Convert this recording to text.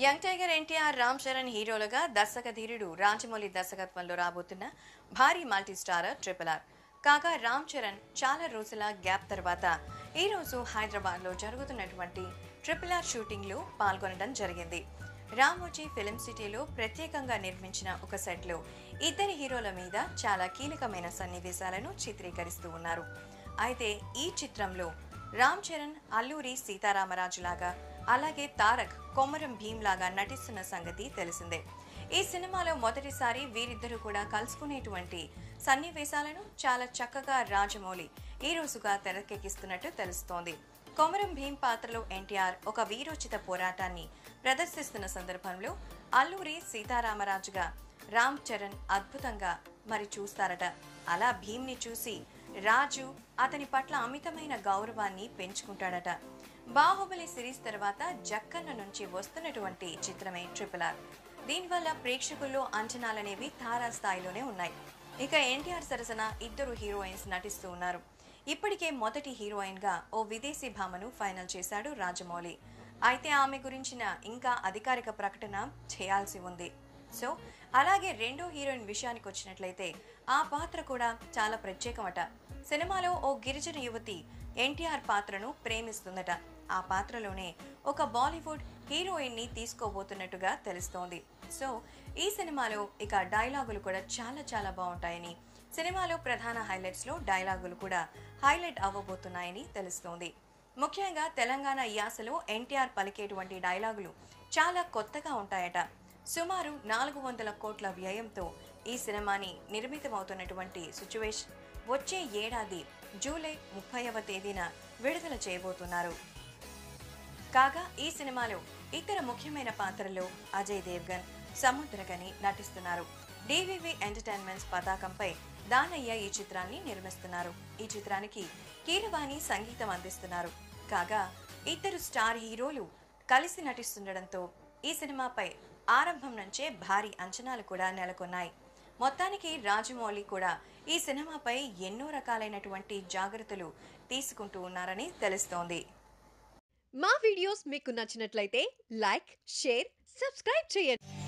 young tiger NTR Ram Charan హీరోలుగా దర్శక ధీరుడు రాజమౌళి దర్శకత్వంలో రాబోతున్న భారీ మల్టీ స్టారర్ ట్రిపుల్ ఆర్ కాగా రామ్ చరణ్ చాలా రోజుల గ్యాప్ తర్వాత ఈ రోజు హైదరాబాద్ లో జరుగుతున్నటువంటి ట్రిపుల్ ఆర్ షూటింగ్ లో పాల్గొనడం జరిగింది రామోజీ ఫిలిం సిటీలో ప్రత్యేకంగా నిర్మించిన ఒక సెట్ లో ఇద్దరి హీరోల మీద చాలా కీలకమైన సన్నివేశాలను చిత్రీకరిస్తూ ఉన్నారు అయితే ఈ చిత్రంలో రామ్ చరణ్ అల్లూరి సీతారామరాజు లాగా అలాగే తారక్ కొమరం భీమ్ లాగా నటిస్తున్న సంగతి తెలిసిందే ఈ సినిమాలో మొదటిసారి వీరిద్దరూ కూడా కలుసుకునేటువంటి సన్నివేశాలను చాలా చక్కగా రాజమౌళి ఈ రోజుగా తెరకెక్కిస్తున్నట్టు తెలుస్తోంది కొమరం భీమ్ పాత్రలో ఎన్టీఆర్ ఒక వీరోచిత పోరాటాన్ని ప్రదర్శిస్తున్న సందర్భంలో అల్లూరి సీతారామరాజుగా రామ్ చరణ్ అద్భుతంగా మరి చూస్తారట అలా భీమ్ని చూసి రాజు అతని పట్ల అమితమైన గౌరవాన్ని పెంచుకుంటాడట బాహుబలి సిరీస్ తర్వాత జక్కన్న నుంచి వస్తున్నటువంటి చిత్రమే ట్రిపుల్ ఆర్ దీనివల్ల ప్రేక్షకుల్లో అంచనాలనేవి తారా స్థాయిలోనే ఉన్నాయి ఇక ఎన్టీఆర్ సరసన ఇద్దరు హీరోయిన్స్ నటిస్తూ ఉన్నారు ఇప్పటికే మొదటి హీరోయిన్ గా ఓ విదేశీ భామను ఫైనల్ చేశాడు రాజమౌళి అయితే ఆమె గురించిన ఇంకా అధికారిక ప్రకటన చేయాల్సి ఉంది సో అలాగే రెండో హీరోయిన్ విషయానికి వచ్చినట్లయితే ఆ పాత్ర కూడా చాలా ప్రత్యేకమట సినిమాలో ఓ గిరిజన యువతి ఎన్టీఆర్ పాత్రను ప్రేమిస్తుందట ఆ పాత్రలోనే ఒక బాలీవుడ్ హీరోయిన్ ని తీసుకోబోతున్నట్టుగా తెలుస్తోంది సో ఈ సినిమాలో ఇక డైలాగులు కూడా చాలా చాలా బాగుంటాయని సినిమాలో ప్రధాన హైలైట్స్ లో డైలాగులు కూడా హైలైట్ అవ్వబోతున్నాయని తెలుస్తోంది ముఖ్యంగా తెలంగాణ యాసలో ఎన్టీఆర్ పలికేటువంటి డైలాగులు చాలా కొత్తగా ఉంటాయట సుమారు నాలుగు వందల కోట్ల వ్యయంతో ఈ సినిమాని నిర్మితమవుతున్నటువంటి సిచ్యువేషన్ వచ్చే ఏడాది జూలై ముప్పైవ తేదీన విడుదల చేయబోతున్నారు కాగా ఈ సినిమాలో ఇతర ముఖ్యమైన పాత్రల్లో అజయ్ దేవ్గన్ సముద్రగని నటిస్తున్నారు డివివి ఎంటర్టైన్మెంట్స్ పతాకంపై దానయ్య ఈ చిత్రాన్ని నిర్మిస్తున్నారు ఈ చిత్రానికి కీరవాణి సంగీతం అందిస్తున్నారు కాగా ఇద్దరు స్టార్ హీరోలు కలిసి నటిస్తుండడంతో ఈ సినిమాపై ఆరంభం నుంచే భారీ అంచనాలు కూడా నెలకొన్నాయి మొత్తానికి రాజమౌళి కూడా ఈ సినిమాపై ఎన్నో రకాలైనటువంటి జాగ్రత్తలు తీసుకుంటూ ఉన్నారని తెలుస్తోంది మా వీడియోస్ మీకు నచ్చినట్లయితే లైక్ షేర్ సబ్స్క్రైబ్ చేయండి